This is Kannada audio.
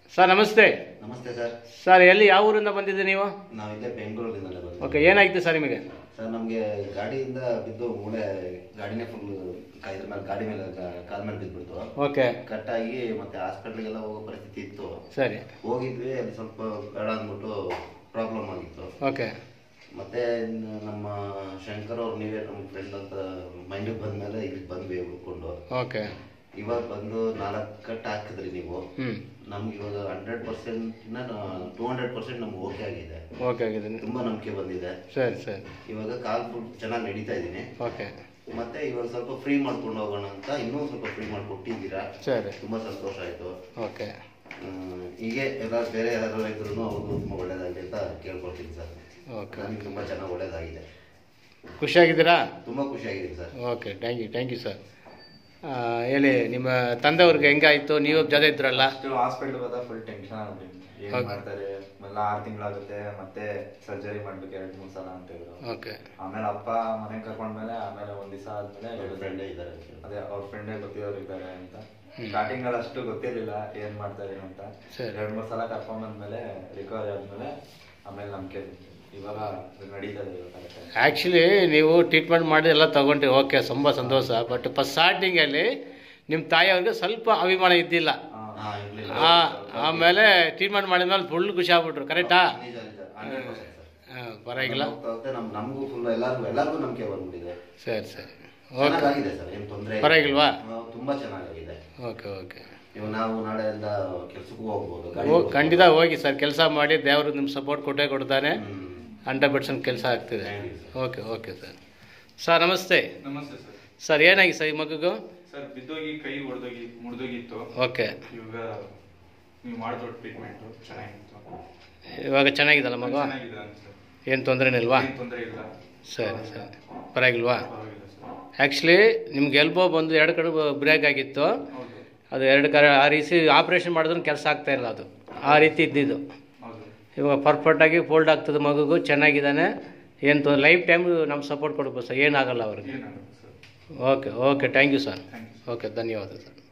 ಸರ್ ನಮಸ್ತೆ ನಮಸ್ತೆ ಸರ್ ಸರ್ ಎಲ್ಲಿ ಯಾವ ಊರಿಂದ ಬಂದಿದ್ದೆ ನೀವು ನಾವಿಲ್ಲೇ ಬೆಂಗಳೂರಿನಿಂದಲೇ ಬಂದ್ವಿ ಓಕೆ ಏನಾಯ್ತು ಸರ್ ನಿಮಗೆ ಸರ್ ನಮಗೆ ಗಾಡಿಯಿಂದ ಬಿದ್ದು ಮೂಳೆ ಗಾಡಿನೇ ಫುಲ್ ಇದ್ರ ಮೇಲೆ ಗಾಡಿ ಮೇಲೆ ಗಾ- ಕಾಲ್ ಮೇಲೆ ಬಿದ್ದುಬಿಡ್ತು ಓಕೆ ಕಟ್ಟಾಗಿ ಮತ್ತೆ ಹಾಸ್ಪಿಟ್ಲಿಗೆಲ್ಲ ಹೋಗೋ ಪರಿಸ್ಥಿತಿ ಇತ್ತು ಸರಿ ಹೋಗಿದ್ವಿ ಅಲ್ಲಿ ಸ್ವಲ್ಪ ಬೇಡ ಅಂದ್ಬಿಟ್ಟು ಪ್ರಾಬ್ಲಮ್ ಆಗಿತ್ತು ಓಕೆ ಮತ್ತೆ ಇನ್ನು ನಮ್ಮ ಶಂಕರ್ ಅವ್ರು ನೀವೇ ನಮ್ಮ ಫ್ರೆಂಡ್ ಅಂತ ಮೈಂಡಿಗೆ ಬಂದ್ಮೇಲೆ ಇಲ್ಲಿ ಬಂದ್ವಿ ಹುಡ್ಕೊಂಡು ಓಕೆ ಇವಾಗ ಬಂದು ನಾಲ್ಕು ಕಟ್ ಹಾಕಿದ್ರಿ ನೀವು ಹ್ಞೂ ನಮ್ಗೆ ಇವಾಗ hundred percent two hundred percent ನಮ್ಗೆ ಓಕೆ ಆಗಿದೆ ಓಕೆ ಆಗಿದೆ ತುಂಬಾ ನಂಬಿಕೆ ಬಂದಿದೆ ಸರಿ ಸರಿ ಇವಾಗ ಕಾಲ್ ಫುಡ್ ಚೆನ್ನಾಗಿ ನಡೀತಾ ಇದ್ದೀನಿ ಓಕೆ ಮತ್ತೆ ಇವಾಗ ಸ್ವಲ್ಪ ಫ್ರೀ ಮಾಡ್ಕೊಂಡು ಹೋಗೋಣ ಅಂತ ಇನ್ನೂ ಸ್ವಲ್ಪ ಫ್ರೀ ಮಾಡ್ಕೊಟ್ಟಿದ್ದೀರಾ ಸರಿ ತುಂಬಾ ಸಂತೋಷ ಆಯ್ತು ಓಕೆ ಹ್ಮ್, ಹೀಗೆ ಎಲ್ಲ ಬೇರೆ ಯಾರು ಇದ್ರು ಅವ್ರಿಗೂ ತುಂಬಾ ಒಳ್ಳೇದಾಗಲಿ ಅಂತ ಕೇಳ್ಕೊಳ್ತೀನಿ ಸರ್ ಓಕೆ ನನಗೆ ತುಂಬಾ ಚೆನ್ನಾಗಿ ಒಳ್ಳೇದಾಗಿದೆ ಖುಷಿಯಾಗಿದ್ದೀರಾ ತುಂಬಾ ಖುಷಿಯಾಗಿದೆ sir okay thank you thank you sir ಹೇಳಿ ನಿಮ್ಮ ತಂದೆಯವ್ರಿಗೆ ಹೆಂಗಾಯಿತು ನೀವು ಜೊತೆ ಇದ್ರಲ್ಲ ಅಷ್ಟು ಹಾಸ್ಪಿಟ್ಲ್ ಹೋದಾಗ ಫುಲ್ ಟೆನ್ಷನ್ ಆಗ್ಬಿಟ್ಟಿತ್ತು ಏನ್ ಹೌದು. ಮಾಡ್ತಾರೆ ಎಲ್ಲ ಆರು ತಿಂಗಳಾಗುತ್ತೆ ಮತ್ತೆ ಸರ್ಜರಿ ಮಾಡ್ಬೇಕು ಎರಡ್ ಮೂರ್ ಸಲ ಅಂತ ಹೇಳಿದ್ರು ಓಕೆ ಆಮೇಲೆ ಅಪ್ಪ ಮನೆಗೆ ಕರ್ಕೊಂಡ್ಮೇಲೆ ಆಮೇಲೆ ಒಂದ್ ದಿವಸ ಆದ್ಮೇಲೆ ಹೇಳಿದ್ರು, ಫ್ರೆಂಡೇ ಇದ್ದಾರೆ ಅದೇ ಅವ್ರ ಫ್ರೆಂಡೇ ಗೊತ್ತಿರೋರು ಇದ್ದಾರೆ ಅಂತ ಸ್ಟಾರ್ಟಿಂಗ್ ಅಲ್ಲಿ ಅಷ್ಟು ಗೊತ್ತಿರ್ಲಿಲ್ಲ ಏನ್ ಮಾಡ್ತಾರೆ ಏನು ಅಂತ ಸರಿ. ಎರಡ್ ಮೂರ್ ಸಲ ಕರ್ಕೊಂಡ್ ಬಂದ್ಮೇಲೆ ರಿಕವರಿ ಆದ್ಮೇಲೆ ಆಮೇಲೆ ನಂಬಿಕೆ ಬಂತು ಇವಾಗ ಅದು ನಡೀತದೆ ಇವಾಗ correct ಆಗಿ. ಆ್ಯಕ್ಚುಲಿ ನೀವು ಟ್ರೀಟ್ಮೆಂಟ್ ಮಾಡಿ ಎಲ್ಲ ತೊಗೊಂಡ್ರಿ ಓಕೆ ತುಂಬ ಸಂತೋಷ ಬಟ್ ಫಸ್ಟ್ ಸ್ಟಾರ್ಟಿಂಗಲ್ಲಿ ನಿಮ್ಮ ತಾಯಿಯವ್ರಿಗೆ ಸ್ವಲ್ಪ ಅಭಿಮಾನ ಇದ್ದಿಲ್ಲ ಹಾ. ಹಾ ಇರ್ಲಿಲ್ಲ ಆ, ಆಮೇಲೆ ಟ್ರೀಟ್ಮೆಂಟ್ ಮಾಡಿದ್ಮೇಲೆ ಫುಲ್ ಖುಷಿ ಆಗ್ಬಿಟ್ರು ಕರೆಕ್ಟಾ ನಿಜ ನಿಜ 100% ಸರ್. ಪರವಾಗಿಲ್ಲ ಹೋಗ್ತಾ ಹೋಗ್ತಾ ನಮ್ ನಮಗೂ ಫುಲ್ ಎಲ್ಲರಿಗೂ ಎಲ್ಲರಿಗೂ ನಂಬಿಕೆ ಬಂದ್ಬಿಟ್ಟಿದೆ ಸರಿ ಸರಿ ಓಕೆ ಚೆನ್ನಾಗಿದೆ ಸರ್ ಏನ್ ತೊಂದರೆ ಪರವಾಗಿಲ್ವಾ? ತುಂಬಾ ಚೆನ್ನಾಗಿದೆ ಓಕೆ ಓಕೆ ಇವಾಗ ನಾವು ನಾಳೆಯಿಂದ ಕೆಲ್ಸಕ್ಕೂ ಹೋಗ್ಬೋದು ಗಾಡಿ ಹೋಗಿ ಖಂಡಿತ ಹೋಗಿ ಸರ್ ಕೆಲಸ ಮಾಡಿ ದೇವರು ನಿಮ್ಮ ಸಪೋರ್ಟ್ ಕೊಟ್ಟೇ ಕೊಡ್ತಾನೆ ಹ್ಮ್. ಹಂಡ್ರೆಡ್ ಪರ್ಸೆಂಟ್ ಕೆಲಸ ಆಗ್ತಿದೆ Thank you, sir. Okay okay sir sir ನಮಸ್ತೆ ನಮಸ್ತೆ ಸರ್ ಸರ್ ಏನಾಗಿ ಸರ್ ಈ ಮಗುಗೂ ಸರ್ ಬಿದ್ದೋಗಿ ಕೈ ಒಡೆದೋಗಿ ಮುರಿದೋಗಿತ್ತು ಓಕೆ ಇವಾಗ ನೀವು ಮಾಡಿರೋ ಟ್ರೀಟ್ಮೆಂಟ್ ಚೆನ್ನಾಗಿತ್ತು ಇವಾಗ ಚೆನ್ನಾಗಿದಲ್ಲ ಮಗು ಚೆನ್ನಾಗಿದೆ ಸರ್ ಏನು ತೊಂದರೆ ಇಲ್ವಾ ಏನು ತೊಂದರೆ ಇಲ್ಲ ಸರಿ ಸರಿ ಪರವಾಗಿಲ್ವಾ ಪರವಾಗಿಲ್ಲ ಸರ್ ಆ್ಯಕ್ಚುಲಿ ನಿಮ್ಗೆ ಎಲ್ಬೋ ಬಂದು ಎರಡು ಕಡೆ ಬ್ರೇಕ್ ಆಗಿತ್ತು ಹೌದು ಅದು ಎರಡು ಕಡೆ ಆ ರೀತಿ ಆಪ್ರೇಷನ್ ಮಾಡಿದ್ರೆ ಕೆಲಸ ಆಗ್ತಾ ಇಲ್ಲ ಅದು ಆ ರೀತಿ ಇದ್ದಿದ್ದು ಹೌದು ಇವಾಗ ಪರ್ಫೆಕ್ಟಾಗಿ ಫೋಲ್ಡ್ ಆಗ್ತದೆ ಮಗುಗೂ ಚೆನ್ನಾಗಿದ್ದಾನೆ ಏನು ಲೈಫ್ ಟೈಮ್ ನಮ್ಮ ಸಪೋರ್ಟ್ ಕೊಡ್ಬೋದು ಸರ್ ಏನಾಗಲ್ಲ ಅವ್ರಿಗೆ ಏನಾಗುತ್ತೆ sir okay okay thank you sir thank you okay ಧನ್ಯವಾದ ಸರ್